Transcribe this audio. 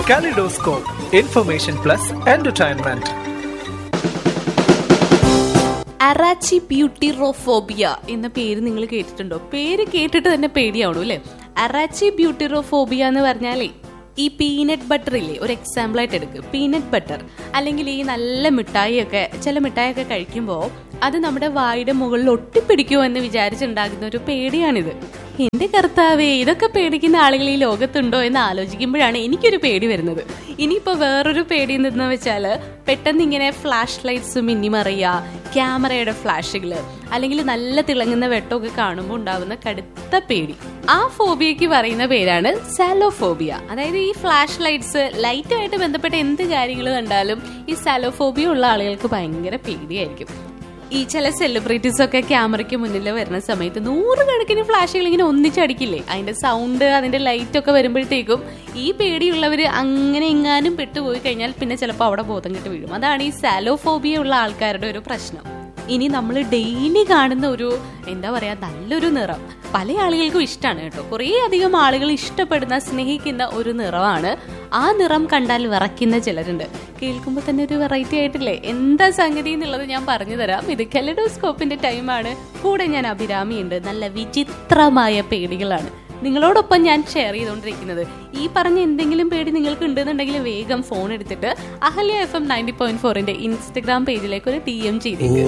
Kaleidoscope, information plus entertainment. അറാച്ചി ബ്യൂട്ടിറോഫോബിയ എന്ന പേര് നിങ്ങൾ കേട്ടിട്ടുണ്ടോ പേര് കേട്ടിട്ട് തന്നെ പേടിയാവണു അല്ലേ അറാച്ചി ബ്യൂട്ടിറോഫോബിയ എന്ന് പറഞ്ഞാലേ ഈ പീനട്ട് ബട്ടർ ഇല്ലേ ഒരു എക്സാമ്പിൾ ആയിട്ട് എടുക്ക് പീനട്ട് ബട്ടർ അല്ലെങ്കിൽ ഈ നല്ല മിഠായിയൊക്കെ ചില മിഠായിയൊക്കെ കഴിക്കുമ്പോൾ അത് നമ്മുടെ വായുടെ മുകളിൽ ഒട്ടിപ്പിടിക്കുമോ എന്ന് വിചാരിച്ചുണ്ടാകുന്ന ഒരു പേടിയാണിത് എന്റെ കർത്താവേ ഇതൊക്കെ പേടിക്കുന്ന ആളുകൾ ഈ ലോകത്തുണ്ടോ എന്ന് ആലോചിക്കുമ്പോഴാണ് എനിക്കൊരു പേടി വരുന്നത് ഇനിയിപ്പോ വേറൊരു പേടി എന്തെന്ന് വെച്ചാല് പെട്ടെന്ന് ഇങ്ങനെ ഫ്ലാഷ് ലൈറ്റ്സ് മിന്നിമറിയ ക്യാമറയുടെ ഫ്ലാഷുകള് അല്ലെങ്കിൽ നല്ല തിളങ്ങുന്ന വെട്ടമൊക്കെ കാണുമ്പോൾ ഉണ്ടാവുന്ന കടുത്ത പേടി ആ ഫോബിയക്ക് പറയുന്ന പേരാണ് സാലോഫോബിയ അതായത് ഈ ഫ്ലാഷ് ലൈറ്റ്സ് ലൈറ്റുമായിട്ട് ബന്ധപ്പെട്ട എന്ത് കാര്യങ്ങൾ കണ്ടാലും ഈ സാലോഫോബിയ ഉള്ള ആളുകൾക്ക് ഭയങ്കര പേടിയായിരിക്കും ഈ ചില സെലിബ്രിറ്റീസ് ഒക്കെ ക്യാമറയ്ക്ക് മുന്നിൽ വരുന്ന സമയത്ത് നൂറുകണക്കിന് ഫ്ലാഷുകൾ ഇങ്ങനെ ഒന്നിച്ചടിക്കില്ലേ അതിന്റെ സൗണ്ട് അതിന്റെ ലൈറ്റ് ഒക്കെ വരുമ്പോഴത്തേക്കും ഈ പേടിയുള്ളവര് അങ്ങനെ എങ്ങാനും പെട്ടുപോയി കഴിഞ്ഞാൽ പിന്നെ ചിലപ്പോൾ അവിടെ ബോധം കെട്ട് വീഴും അതാണ് ഈ സാലോഫോബിയ ഉള്ള ആൾക്കാരുടെ ഒരു പ്രശ്നം ഇനി നമ്മൾ ഡെയിലി കാണുന്ന ഒരു എന്താ പറയാ നല്ലൊരു നിറം പല ആളുകൾക്കും ഇഷ്ടമാണ് കേട്ടോ കുറേ അധികം ആളുകൾ ഇഷ്ടപ്പെടുന്ന സ്നേഹിക്കുന്ന ഒരു നിറമാണ് ആ നിറം കണ്ടാൽ വിറയ്ക്കുന്ന ചിലരുണ്ട് കേൾക്കുമ്പോൾ തന്നെ ഒരു വെറൈറ്റി ആയിട്ടില്ലേ എന്താ സംഗതി എന്നുള്ളത് ഞാൻ പറഞ്ഞു തരാം ഇത് കെലഡോസ്കോപ്പിന്റെ ടൈമാണ് കൂടെ ഞാൻ അഭിരാമിയുണ്ട് നല്ല വിചിത്രമായ പേടികളാണ് നിങ്ങളോടൊപ്പം ഞാൻ ഷെയർ ചെയ്തുകൊണ്ടിരിക്കുന്നത് ഈ പറഞ്ഞ എന്തെങ്കിലും പേടി നിങ്ങൾക്ക് ഉണ്ടെന്നുണ്ടെങ്കിൽ വേഗം ഫോൺ എടുത്തിട്ട് Ahalya F M ninety point ഫോറിന്റെ ഇൻസ്റ്റഗ്രാം പേജിലേക്ക് ഒരു ഡി എം ചെയ്തേക്ക്